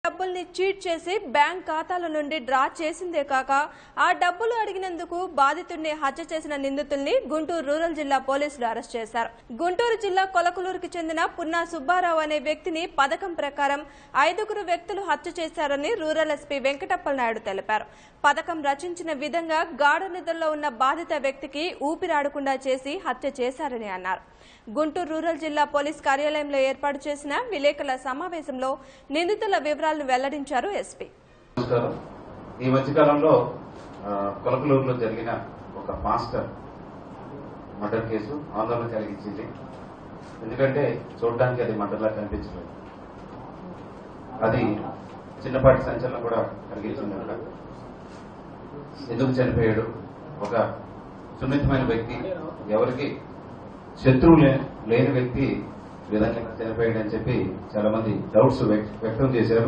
డబ్బుల్ని చీట్ చేసి బ్యాంక్ ఖాతాల నుండి డ్రా చేసిందే కాక ఆ డబ్బులు అడిగినందుకు బాధితుడిని హత్య చేసిన నిందితుల్ని గుంటూరు రూరల్ జిల్లా పోలీసులు అరెస్ట్ చేశారు గుంటూరు జిల్లా కొలకలూరుకి చెందిన పున్నా సుబ్బారావు అనే వ్యక్తిని పథకం ప్రకారం ఐదుగురు వ్యక్తులు హత్య చేశారని రూరల్ ఎస్పీ వెంకటప్పల నాయుడు తెలిపారు పథకం రచించిన విధంగా గాఢ నిద్రలో ఉన్న బాధిత వ్యక్తికి ఊపిరాడకుండా చేసి హత్య చేశారని అన్నారు గుంటూరు రూరల్ జిల్లా పోలీస్ కార్యాలయంలో ఏర్పాటు చేసిన విలేకరుల సమావేశంలో నిందితుల వివరాలను వెల్లడించారు ఎస్పీ నమస్కారం ఈ మధ్యకాలంలో ఆ, కొలకలూరులో జరిగిన ఒక మాస్టర్ మర్డర్ కేసు ఆందోళన కలిగించింది ఎందుకంటే చూడడానికి అది మర్డర్లా కనిపించలేదు అది చిన్నపాటి సంచలనం కూడా కలిగించింది అక్కడ ఎందుకు చనిపోయాడు ఒక సున్నితమైన వ్యక్తి ఎవరికి శత్రువు లే- లేని వ్యక్తి ఈ విధంగా చనిపోయాడు అని చెప్పి చాలా మంది డౌట్స్ వ్యక్- వ్యక్తం చేశారు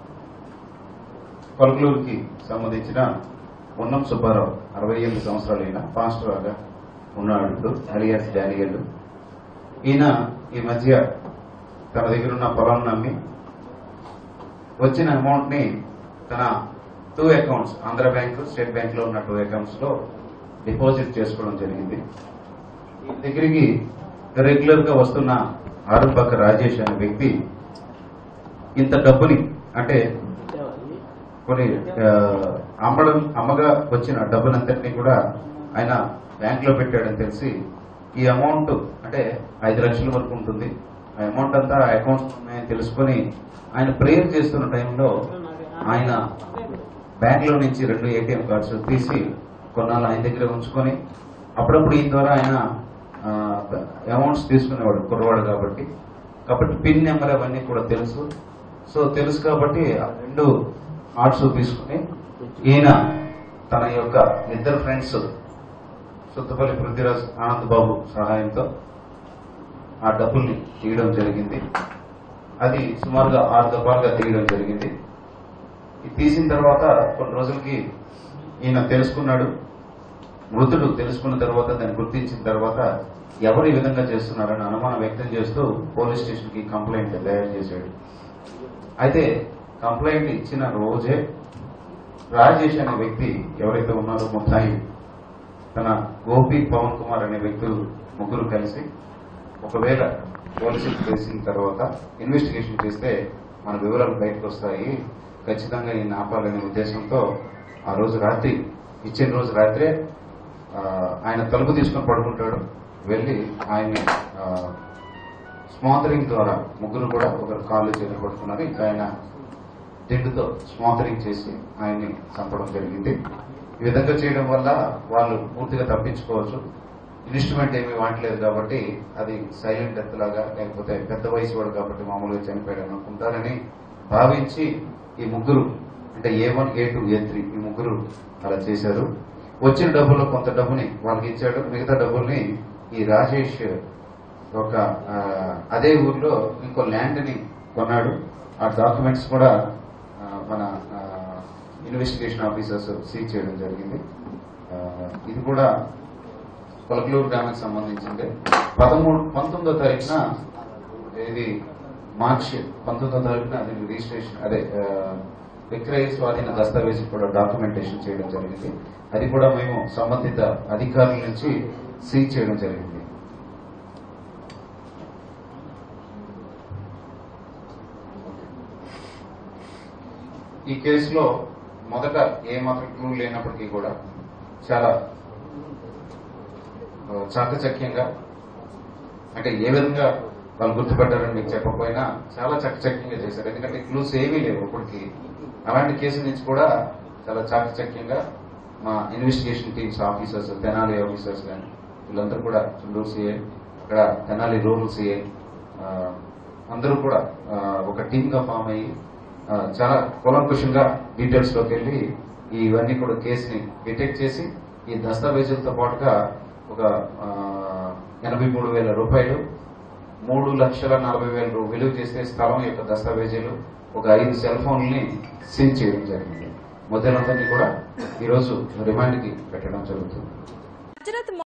కొలకలూరుకి సంబంధించిన ఉన్నం సుబ్బారావు అరవై ఎనిమిది సంవత్సరాలైన పాస్టర్గా ఉన్నాడు ఇప్పుడు అలియాస్ డానియల్ ఈయన ఈ మధ్య తన దగ్గర ఉన్న పొలం నమ్మి వచ్చిన అమౌంట్ ని తన టూ అకౌంట్స్ ఆంధ్ర బ్యాంక్ స్టేట్ బ్యాంక్ లో ఉన్న టూ అకౌంట్స్ లో డిపాజిట్ చేసుకోవడం జరిగింది ఈ దగ్గరికి రెగ్యులర్ గా వస్తున్న ఆరుపక్క రాజేష్ అనే వ్యక్తి ఇంత డబ్బుని అంటే కొన్ని ఆ, అమ్మడం అమ్మగా వచ్చిన డబ్బునంతటినీ కూడా ఆయన బ్యాంక్ లో పెట్టాడని తెలిసి ఈ అమౌంట్ అంటే ఐదు లక్షల వరకు ఉంటుంది ఆ అమౌంట్ అంతా అకౌంట్స్ ఉన్నాయని తెలుసుకొని ఆయన ప్రేయర్ చేస్తున్న టైంలో ఆయన బ్యాంక్ లో నుంచి రెండు ఏటీఎం కార్డ్స్ తీసి కొన్నాళ్ళు ఆయన దగ్గర ఉంచుకొని అప్పుడప్పుడు ఈ ద్వారా ఆయన అమౌంట్స్ తీసుకునేవాడు కుర్రవాడు కాబట్టి కాబట్టి పిన్ నెంబర్ అవన్నీ కూడా తెలుసు సో తెలుసు కాబట్టి ఆ రెండు ఆర్ట్స్ తీసుకుని ఈయన తన యొక్క ఇద్దరు ఫ్రెండ్స్ సుత్తపల్లి పృథ్వీరాజ్ ఆనంద్ బాబు సహాయంతో ఆ డబ్బుల్ని తీయడం జరిగింది అది సుమారుగా ఆరు దఫాలుగా తీయడం జరిగింది ఇది తీసిన తర్వాత కొన్ని రోజులకి ఈయన తెలుసుకున్నాడు మృతుడు తెలుసుకున్న తర్వాత దాన్ని గుర్తించిన తర్వాత ఎవరు ఈ విధంగా చేస్తున్నారని అనుమానం వ్యక్తం చేస్తూ పోలీస్ స్టేషన్ కి కంప్లైంట్ తయారు చేశాడు అయితే కంప్లైంట్ ఇచ్చిన రోజే రాజేష్ అనే వ్యక్తి ఎవరైతే ఉన్నారో ముద్దాయి తన గోపి పవన్ కుమార్ అనే వ్యక్తులు ముగ్గురు కలిసి ఒకవేళ పోలీసులు తెలిసిన తర్వాత ఇన్వెస్టిగేషన్ చేస్తే మన వివరాలు బయటకు వస్తాయి ఖచ్చితంగా ఈయన ఆపాలనే ఉద్దేశంతో ఆ రోజు రాత్రి ఇచ్చిన రోజు రాత్రే ఆ, ఆయన తలుపు తీసుకొని పడుకుంటాడు వెళ్ళి ఆయన్ని ఆ, స్మాదరింగ్ ద్వారా ముగ్గురు కూడా ఒకరు కాళ్ళు చేతులు పట్టుకున్నారు ఇంకా ఆయన దిండుతో స్మాదరింగ్ చేసి ఆయన్ని చంపడం జరిగింది ఈ విధంగా చేయడం వల్ల వాళ్ళు పూర్తిగా తప్పించుకోవచ్చు ఇన్స్ట్రుమెంట్ ఏమీ వాడలేదు కాబట్టి అది సైలెంట్ డెత్ లాగా లేకపోతే పెద్ద వయసు వాడు కాబట్టి మామూలుగా చనిపోయాడు అనుకుంటారని భావించి ఈ ముగ్గురు అంటే A one A two A three ఈ ముగ్గురు అలా చేశారు వచ్చిన డబ్బుల్లో కొంత డబ్బుని వాళ్ళకి ఇచ్చాడు మిగతా డబ్బుల్ని ఈ రాజేష్ ఒక ఆ, అదే ఊర్లో ఇంకో ల్యాండ్ ని కొన్నాడు ఆ డాక్యుమెంట్స్ కూడా ఆ, మన ఇన్వెస్టిగేషన్ ఆఫీసర్స్ సీజ్ చేయడం జరిగింది ఆ, ఇది కూడా కొలకలూరు గ్రామానికి సంబంధించింది పదమూడు పంతొమ్మిదో తారీఖున ఇది మార్చ్ పంతొమ్మిదో తారీఖున అది రిజిస్ట్రేషన్ అదే ఆ, విక్రయ స్వాధీన దస్తావేజు కూడా డాక్యుమెంటేషన్ చేయడం జరిగింది అది కూడా మేము సంబంధిత అధికారుల నుంచి సీజ్ చేయడం జరిగింది ఈ కేసులో మొదట ఏ మాత్రం క్లూ లేనప్పటికీ కూడా చాలా ఆ, చాకచక్యంగా అంటే ఏ విధంగా వాళ్ళు గుర్తుపట్టారని మీకు చెప్పకపోయినా చాలా చకచక్యంగా చేశారు ఎందుకంటే క్లూస్ ఏమీ లేవు ఇప్పటికి అలాంటి కేసు నుంచి కూడా చాలా చాకచక్యంగా మా investigation teams officers Tenali officers కానీ వీళ్ళందరూ కూడా చుండూరు సిఐ అక్కడ తెనాలి రూరల్ సిఐ అందరూ కూడా ఆ, ఒక టీమ్ గా ఫామ్ అయ్యి ఆ, చాలా కూలంకుషంగా డీటెయిల్స్ లోకి వెళ్ళి ఇవన్నీ కూడా కేసుని డిటెక్ట్ చేసి ఈ దస్తావేజులతో పాటుగా ఒక ఆ, ఎనభై మూడు వేల రూపాయలు మూడు లక్షల నలభై వేల రూ- విలువ చేసే స్థలం యొక్క దస్తావేజీలు ఒక ఐదు సెల్ ఫోన్లని సీజ్ చేయడం జరిగింది మొదలందరినీ కూడా ఈరోజు రిమాండ్కి పెట్టడం జరుగుతుంది హజరత్